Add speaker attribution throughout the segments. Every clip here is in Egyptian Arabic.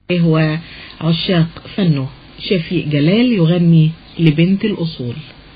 Speaker 1: هو عشاق فنه شفيق جلال يغني لبنت الأصول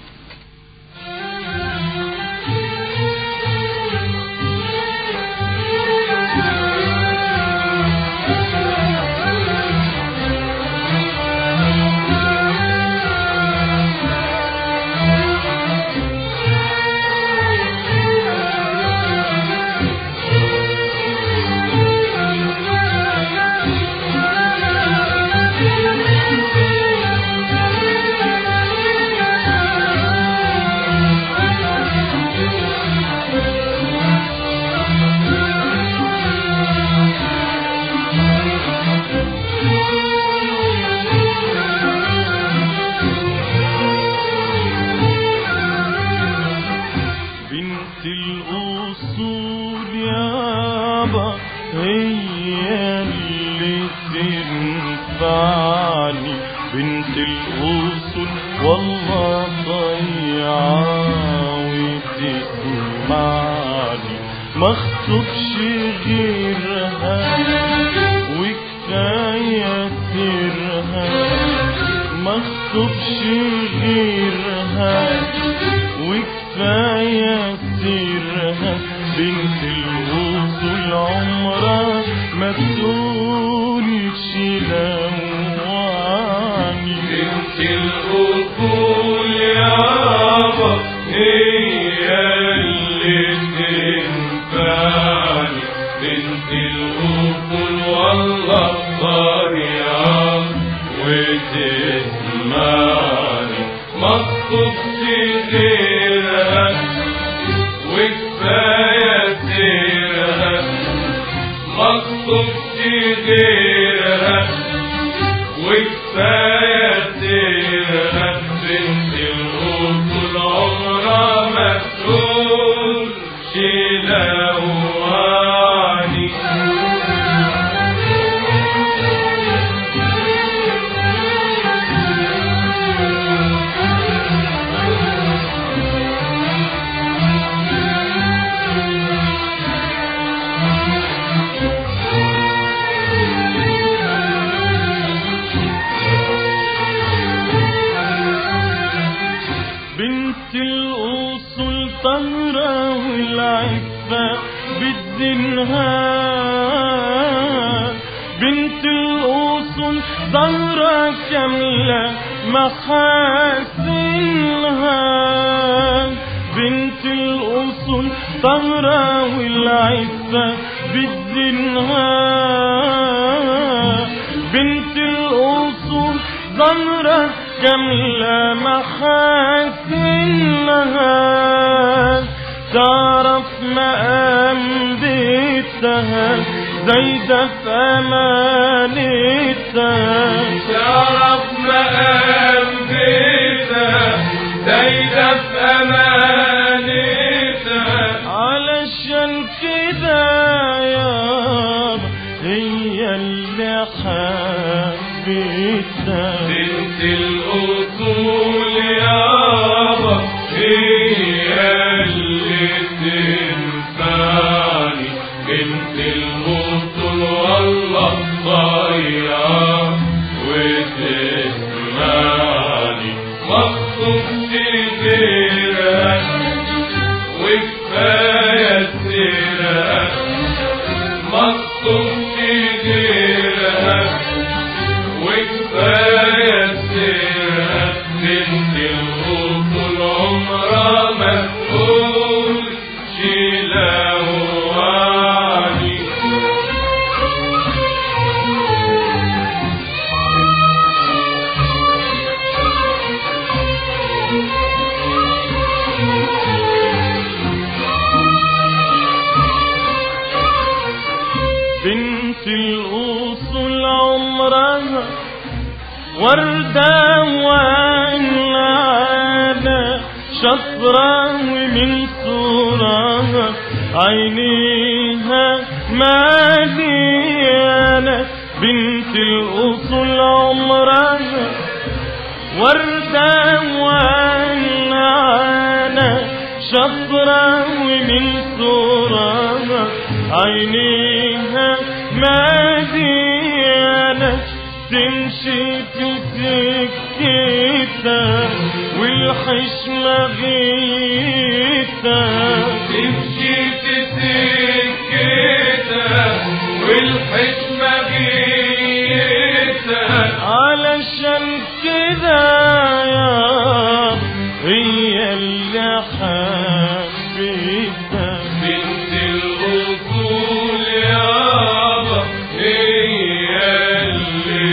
Speaker 2: بنت الأصول يابا هي اللي تنفعني بنت الأصول والله ضيعة وتسمعني مخطوبش غيرها وكفاية سرها مخطوبش غيرها وكفاية سرها بنت الوصول عمرها ما تقولش لواني
Speaker 3: بنت الأصول يابا هي اللي تنفعني بنت الأصول والله ضريعة وتسمعني مخطوبش غيرها وكفاية سيرها مخطوبش غيرها وكفاية سيرها بنت الأصول عمرها ما تقول شلواني
Speaker 2: بنت الأصول طهرة والعفة بدينها بنت الأصول طهرة كاملة محاسنها بنت الأصول طهرة والعفة بدينها بنت الأصول ضمرة كاملة محاسنها تعرف مقام بيتها زايدة في أمانتها
Speaker 3: تعرف مقام بيتها زايدة في أمانتها
Speaker 2: علشان كده يابا هي اللي حبيتها
Speaker 3: بنت الأصول يابا هي اللي تنفعني بنت الأصول والله ضيعة وتسمعني مخطوبش غيرها وكفاية سيرها مخطوبش غيرها وكفاية سيرها بنت الأصول عمرها ما تقول شلواني
Speaker 2: بنت الأصول عمرها وردة وعنانة شطرة ومن صورها عينيها مليانة بنت الأصول عمرها وردة وعنانة شطرة ومن صورها عينيها مليانة تمشي في سكتها والحشمة غيتها
Speaker 3: تمشي في سكتها والحشمة غيتها
Speaker 2: علشان كده يا هي اللي حبيتها
Speaker 3: بنت الأصول يابا هي اللي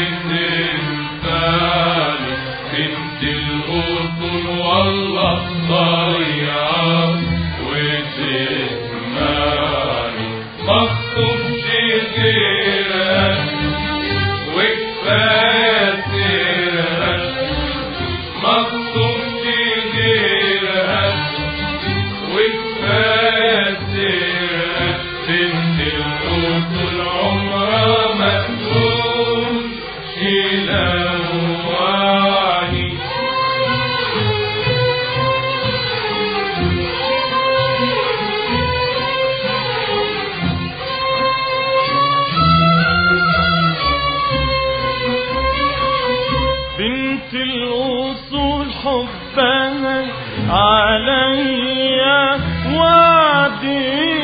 Speaker 3: تنفعني بنت الأصول والله ضيعة وتسمعني مخطوب غيرها وكفاية سيرها مخطوب غيرها وكفاية سيرها بنت الرسل عمرها ما تكون شلواني
Speaker 2: بنت الأصول حبها عليا وعدي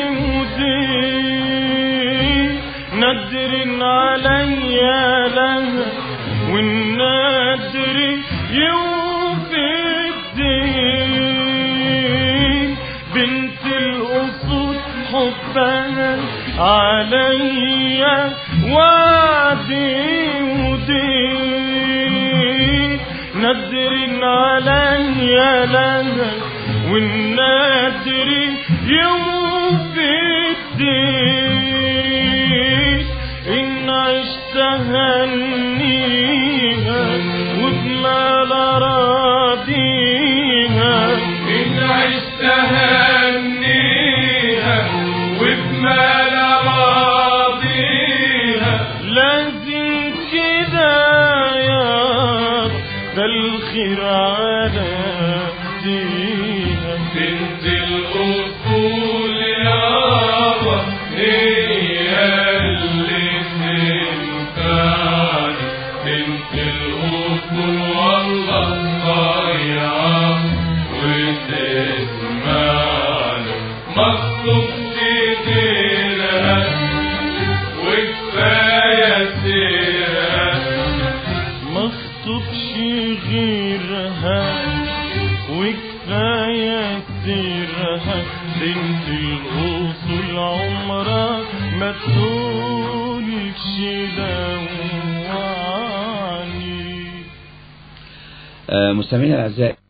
Speaker 2: ودين ندر عليا لها والنادر يوفي الدين بنت الأصول حبها عليا وعدي ودين ندر عليا لها والنادر يوفي الدين إن عشت هنيها وبمال راضيها
Speaker 3: إن عشت هنيها وبمال راضيها
Speaker 2: لازم كده يا ده الخير على ديها
Speaker 3: بنت الأصول يابا هي اللي تنفعني بنت الأصول والله ضيعة وتسمعني مخطوب غيرها وكفاية سيرها
Speaker 2: مخطوبش غيرها وكفاية سيرها بنت الأصول عمرها ما تقولش لوعني
Speaker 4: آه، مستمعينا الاعزاء